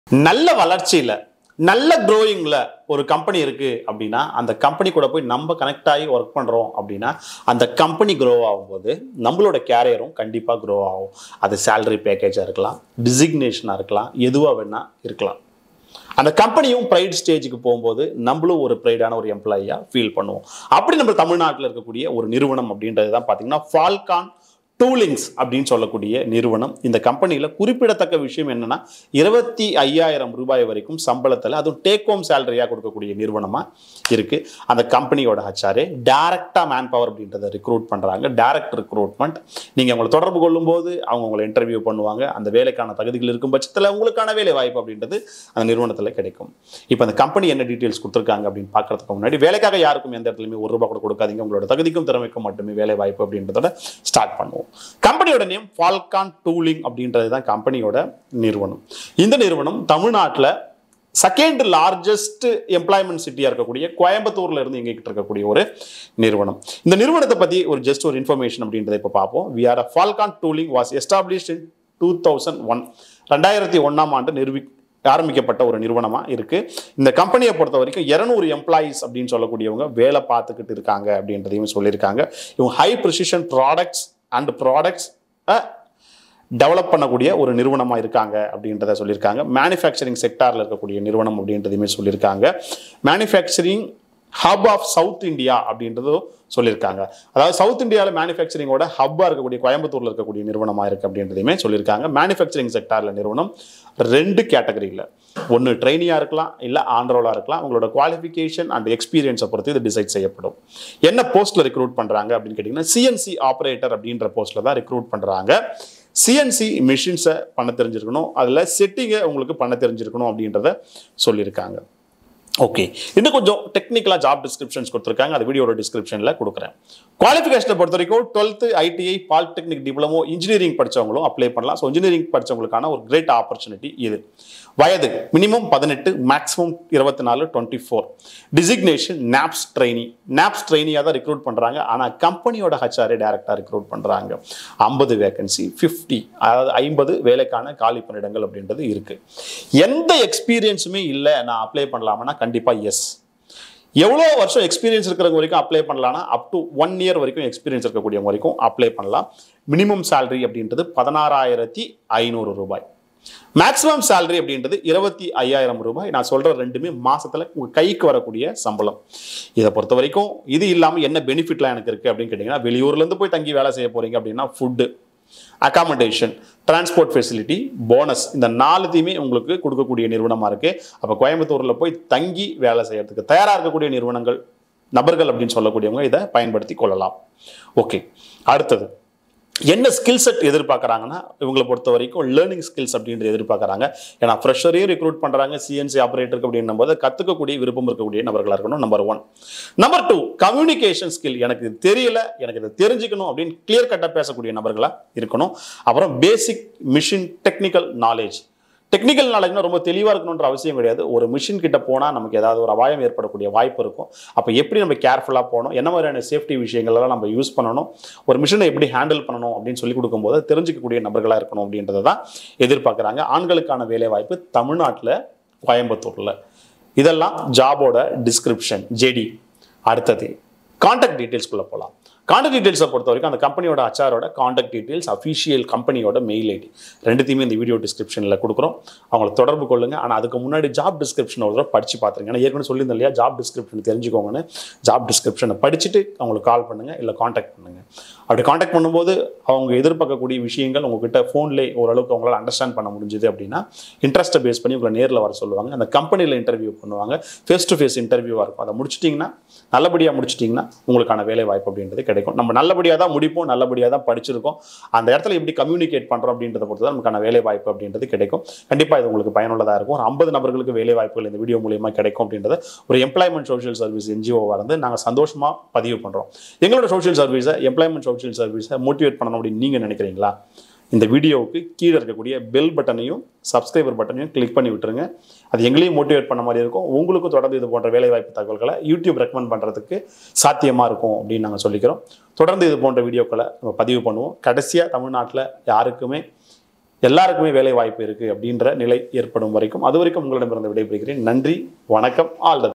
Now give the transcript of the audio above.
நல்ல வளர்ச்சியில் நல்ல க்ரோயிங்கில் ஒரு கம்பெனி இருக்குது அப்படின்னா அந்த கம்பெனி கூட போய் நம்ம கனெக்ட் ஆகி ஒர்க் பண்ணுறோம் அப்படின்னா அந்த கம்பெனி க்ரோ ஆகும்போது நம்மளோட கேரியரும் கண்டிப்பாக க்ரோ ஆகும் அது சேலரி பேக்கேஜாக இருக்கலாம் டிசிக்னேஷனாக இருக்கலாம் எதுவாக வேணால் இருக்கலாம் அந்த கம்பெனியும் ப்ரைட் ஸ்டேஜுக்கு போகும்போது நம்மளும் ஒரு ப்ரைடான ஒரு எம்ப்ளாயியாக ஃபீல் பண்ணுவோம் அப்படி நம்ம தமிழ்நாட்டில் இருக்கக்கூடிய ஒரு நிறுவனம் அப்படின்றது தான் பார்த்தீங்கன்னா ஃபால்கான் டூலிங்ஸ் அப்படின்னு சொல்லக்கூடிய நிறுவனம் இந்த கம்பெனியில் குறிப்பிடத்தக்க விஷயம் என்னன்னா இருபத்தி ஐயாயிரம் ரூபாய் வரைக்கும் சம்பளத்தில் அதுவும் டேக் ஹோம் சேலரியாக கொடுக்கக்கூடிய நிறுவனமாக இருக்கு அந்த கம்பெனியோட ஹச்ஆரே டைரக்டாக மேன் பவர் அப்படின்றத ரிக்ரூட் பண்ணுறாங்க டைரக்ட் ரிக்ரூட்மெண்ட் நீங்கள் உங்களை தொடர்பு கொள்ளும்போது அவங்க உங்களை இன்டர்வியூ பண்ணுவாங்க அந்த வேலைக்கான தகுதிகள் இருக்கும் பட்சத்தில் உங்களுக்கான வேலை வாய்ப்பு அப்படின்றது அந்த நிறுவனத்தில் கிடைக்கும் இப்போ அந்த கம்பெனி என்ன டீட்டெயில்ஸ் கொடுத்துருக்காங்க அப்படின்னு பார்க்கறதுக்கு முன்னாடி வேலைக்காக யாருக்கும் எந்த இடத்துலையுமே ஒரு ரூபா கூட கொடுக்காதீங்க உங்களோட தகுதிக்கும் திறமைக்கும் மட்டுமே வேலை வாய்ப்பு அப்படின்றதோட ஸ்டார்ட் பண்ணுவோம் கம்பெனியோட நேம் ஃபால்கான் டூலிங் அப்படின்றது தான் கம்பெனியோட நிறுவனம் இந்த நிறுவனம் தமிழ்நாட்டில் செகண்ட் லார்ஜஸ்ட் எம்ப்ளாய்மெண்ட் சிட்டியாக இருக்கக்கூடிய கோயம்புத்தூர்ல இருந்து இயங்கிட்டு இருக்கக்கூடிய ஒரு நிறுவனம் இந்த நிறுவனத்தை பற்றி ஒரு ஜஸ்ட் ஒரு இன்ஃபர்மேஷன் அப்படின்றத இப்போ பார்ப்போம் we are Falcon Tooling was established in two thousand one ரெண்டாயிரத்தி ஒன்றாம் ஆண்டு நிறுவி ஆரம்பிக்கப்பட்ட ஒரு நிறுவனமாக இருக்குது இந்த கம்பெனியை பொறுத்த வரைக்கும் இரநூறு எம்ப்ளாயீஸ் அப்படின்னு சொல்லக்கூடியவங்க வேலை பார்த்துக்கிட்டு இருக்காங்க அப்படின்றதையும் சொல்லியிருக்காங்க இவங்க high precision products and products develop பண்ணக்கூடிய ஒரு நிறுவனமாக இருக்காங்க அப்படின்றத சொல்லியிருக்காங்க மேனுஃபேக்சரிங் செக்டாரில் இருக்கக்கூடிய நிறுவனம் அப்படின்றதையுமே சொல்லியிருக்காங்க manufacturing hub of South India அப்படின்றதும் சொல்லியிருக்காங்க அதாவது சவுத் இந்தியாவில் மேனுஃபேக்சரிங்கோட ஹப்பாக இருக்கக்கூடிய கோயம்புத்தூரில் இருக்கக்கூடிய நிறுவனமாக இருக்குது அப்படின்றதையுமே சொல்லியிருக்காங்க மேனுஃபேக்சரிங் செக்டாரில் நிறுவனம் ரெண்டு கேட்டகரியில் ஒன்று ட்ரைனியாக இருக்கலாம் இல்லை ஆண்ட்ரோலாக இருக்கலாம் உங்களோட குவாலிஃபிகேஷன் அண்ட் எக்ஸ்பீரியன்ஸை பொறுத்து இது டிசைட் செய்யப்படும் என்ன போஸ்ட்டில் ரெக்ரூட் பண்ணுறாங்க அப்படின்னு கேட்டிங்கன்னா சிஎன்சி ஆப்ரேட்டர் அப்படின்ற போஸ்ட்டில் தான் ரெக்ரூட் பண்ணுறாங்க சிஎன்சி மிஷின்ஸை பண்ண தெரிஞ்சிருக்கணும் அதில் செட்டிங்கை உங்களுக்கு பண்ண தெரிஞ்சிருக்கணும் அப்படின்றத சொல்லியிருக்காங்க ஓகே இன்னும் கொஞ்சம் டெக்னிக்கலாக ஜாப் டிஸ்கிரிப்ஷன்ஸ் கொடுத்துருக்காங்க அது வீடியோட டிஸ்கிரிப்ஷனில் கொடுக்குறேன் குவாலிஃபிகேஷனை பொறுத்த வரைக்கும் twelfth ITI polytechnic diploma engineering படித்தவங்களும் அப்ளை பண்ணலாம் ஸோ இன்ஜினியரிங் படித்தவங்களுக்கான ஒரு கிரேட் ஆப்பர்ச்சுனிட்டி இது வயது மினிமம் பதினெட்டு மேக்ஸிமம் இருபத்தி நாலு twenty four designation NAPS trainee NAPS ட்ரைனியாக தான் ரெக்ரூட் பண்ணுறாங்க ஆனால் கம்பெனியோட ஹச்ஆர்ஏ டேரெக்டாக ரெக்ரூட் பண்ணுறாங்க ஐம்பது வேகன்சி ஃபிஃப்டி அதாவது ஐம்பது வேலைக்கான காலி பணியிடங்கள் அப்படின்றது இருக்குது எந்த எக்ஸ்பீரியன்ஸுமே இல்லை நான் அப்ளை பண்ணலாமான்னா கண்டிப்பாக எஸ் எவ்வளோ வருஷம் எக்ஸ்பீரியன்ஸ் இருக்கிறவங்க வரைக்கும் அப்ளை பண்ணலாம்னா அப் டு ஒன் இயர் வரைக்கும் எக்ஸ்பீரியன்ஸ் இருக்கக்கூடியவங்க வரைக்கும் அப்ளை பண்ணலாம் மினிமம் சேலரி அப்படின்றது பதினாறாயிரத்தி ஐநூறு ரூபாய் மேக்ஸிமம் சேலரி அப்படின்றது இருபத்தி ஐயாயிரம் ரூபாய் நான் சொல்கிற ரெண்டுமே மாசத்துல உங்கள் கைக்கு வரக்கூடிய சம்பளம் இதை பொறுத்த வரைக்கும் இது இல்லாமல் என்ன பெனிஃபிட்லாம் எனக்கு இருக்குது அப்படின்னு கேட்டிங்கன்னா வெளியூர்லேருந்து போய் தங்கி வேலை செய்ய போகிறீங்க அப்படின்னா food accommodation transport facility bonus இந்த நாலுத்தையுமே உங்களுக்கு கொடுக்கக்கூடிய நிறுவனமாக இருக்குது அப்போ கோயம்புத்தூரில் போய் தங்கி வேலை செய்யறதுக்கு தயாராக இருக்கக்கூடிய நிறுவனங்கள் நபர்கள் அப்படின்னு சொல்லக்கூடியவங்க இதை பயன்படுத்தி கொள்ளலாம் ஓகே அடுத்தது என்ன ஸ்கில் செட் எதிர்பார்க்குறாங்கன்னா இவங்களை பொறுத்த வரைக்கும் லேர்னிங் ஸ்கில்ஸ் அப்படின்றது எதிர்பார்க்குறாங்க ஏன்னா ஃப்ரெஷரையும் ரெக்ரூட் பண்ணுறாங்க சிஎன்சி ஆப்ரேட்டருக்கு அப்படின்னும் போது கற்றுக்கக்கூடிய விருப்பம் இருக்கக்கூடிய நபர்களாக இருக்கணும் number one number two communication skill எனக்கு இது தெரியல எனக்கு இது தெரிஞ்சுக்கணும் அப்படின்னு கிளியர் கட்டாக பேசக்கூடிய நபர்களாக இருக்கணும் அப்புறம் basic machine technical knowledge technical நாலேஜ்னா ரொம்ப தெளிவாக இருக்கணுன்ற அவசியம் கிடையாது ஒரு மிஷின் கிட்ட போனால் நமக்கு ஏதாவது ஒரு அபாயம் ஏற்படக்கூடிய வாய்ப்பு இருக்கும் அப்போ எப்படி நம்ம கேர்ஃபுல்லாக போகணும் என்ன மாதிரியான சேஃப்டி விஷயங்கள்லாம் நம்ம யூஸ் பண்ணணும் ஒரு மிஷினை எப்படி ஹேண்டில் பண்ணணும் அப்படின்னு சொல்லி கொடுக்கும்போது தெரிஞ்சுக்கக்கூடிய நபர்களாக இருக்கணும் அப்படின்றத தான் எதிர்பார்க்குறாங்க ஆண்களுக்கான வேலை வாய்ப்பு தமிழ்நாட்டில் கோயம்புத்தூரில் இதெல்லாம் ஜாபோட டிஸ்கிரிப்ஷன் ஜேடி அடுத்தது காண்டாக்ட் டீட்டெயில்ஸ்குள்ளே போகலாம் காண்டாக்ட் டீட்டெயில்ஸை பொறுத்த வரைக்கும் அந்த கம்பெனியோட அச்சாரோட காண்டாக்ட் டீட்டெயில்ஸ் அஃபிஷியல் கம்பெனியோட மெயில் ஐடி ரெண்டுத்தையுமே இந்த வீடியோ டிஸ்கிரிப்ஷனில் கொடுக்குறோம் அவங்கள தொடர்பு கொள்ளுங்க ஆனால் அதுக்கு முன்னாடி ஜாப் டிஸ்கிரிப்ஷன் ஒரு தடவை படித்து பார்த்துருங்க ஏன்னா ஏற்கனவே சொல்லியிருந்தேன் இல்லையா ஜாப் டிஸ்கிரிப்ஷன் தெரிஞ்சுக்கோங்கன்னு ஜாப் டிஸ்கிரிப்ஷனை படிச்சுட்டு அவங்களுக்கு கால் பண்ணுங்கள் இல்லை காண்டாக்ட் பண்ணுங்கள் அப்படி காண்டாக்ட் பண்ணும்போது அவங்க எதிர்பார்க்கக்கூடிய விஷயங்கள் உங்ககிட்ட ஃபோன்லேயே ஓரளவுக்கு அவங்களால அண்டர்ஸ்டாண்ட் பண்ண முடிஞ்சுது அப்படின்னா இன்ட்ரெஸ்ட்டை பேஸ் பண்ணி உங்களை நேரில் வர சொல்லுவாங்க அந்த கம்பெனியில் இன்டர்வியூ பண்ணுவாங்க ஃபேஸ் டு ஃபேஸ் இன்டர்வியூவாக இருக்கும் அதை முடிச்சிட்டிங்கன்னா நல்லபடியாக முடிச்சிட்டிங்கன்னா உங்களுக்கான வேலை வாய்ப்பு அப்படின்றது கிடைக்கும் நம்ம நல்லபடியாக தான் முடிப்போம் நல்லபடியாக தான் படிச்சிருக்கோம் அந்த இடத்துல எப்படி கம்யூனிகேட் பண்ணுறோம் அப்படின்றத பொறுத்து தான் நமக்கான வேலை வாய்ப்பு அப்படின்றது கிடைக்கும் கண்டிப்பாக இது உங்களுக்கு பயனுள்ளதாக இருக்கும் ஒரு ஐம்பது நபர்களுக்கு வேலை வாய்ப்புகள் இந்த வீடியோ மூலியமாக கிடைக்கும் அப்படின்றத ஒரு எம்ப்ளாய்மெண்ட் சோஷியல் சர்வீஸ் என்ஜிஓவாக இருந்து நாங்கள் சந்தோஷமாக பதிவு பண்ணுறோம் எங்களோட சோஷியல் சர்வீஸை எம்ப்ளாய்மெண்ட் சோஷியல் சர்வீஸை மோட்டிவேட் பண்ணணும் அப்படின்னு நீங்கள் நினைக்கிறீங்களா இந்த வீடியோவுக்கு கீழே இருக்கக்கூடிய பெல் பட்டனையும் சப்ஸ்கிரைபர் பட்டனையும் கிளிக் பண்ணி விட்டுருங்க அது எங்களையும் மோட்டிவேட் பண்ண மாதிரி இருக்கும் உங்களுக்கும் தொடர்ந்து இது போன்ற வேலைவாய்ப்பு தகவல்களை யூடியூப் ரெக்கமெண்ட் பண்ணுறதுக்கு சாத்தியமாக இருக்கும் அப்படின்னு நாங்கள் சொல்லிக்கிறோம் தொடர்ந்து இது போன்ற வீடியோக்களை நம்ம பதிவு பண்ணுவோம் கடைசியாக தமிழ்நாட்டில் யாருக்குமே எல்லாருக்குமே வேலை வாய்ப்பு இருக்குது அப்படின்ற நிலை ஏற்படும் வரைக்கும் அது வரைக்கும் உங்களிடமிருந்து விடைபெறுகிறேன் நன்றி வணக்கம் ஆல்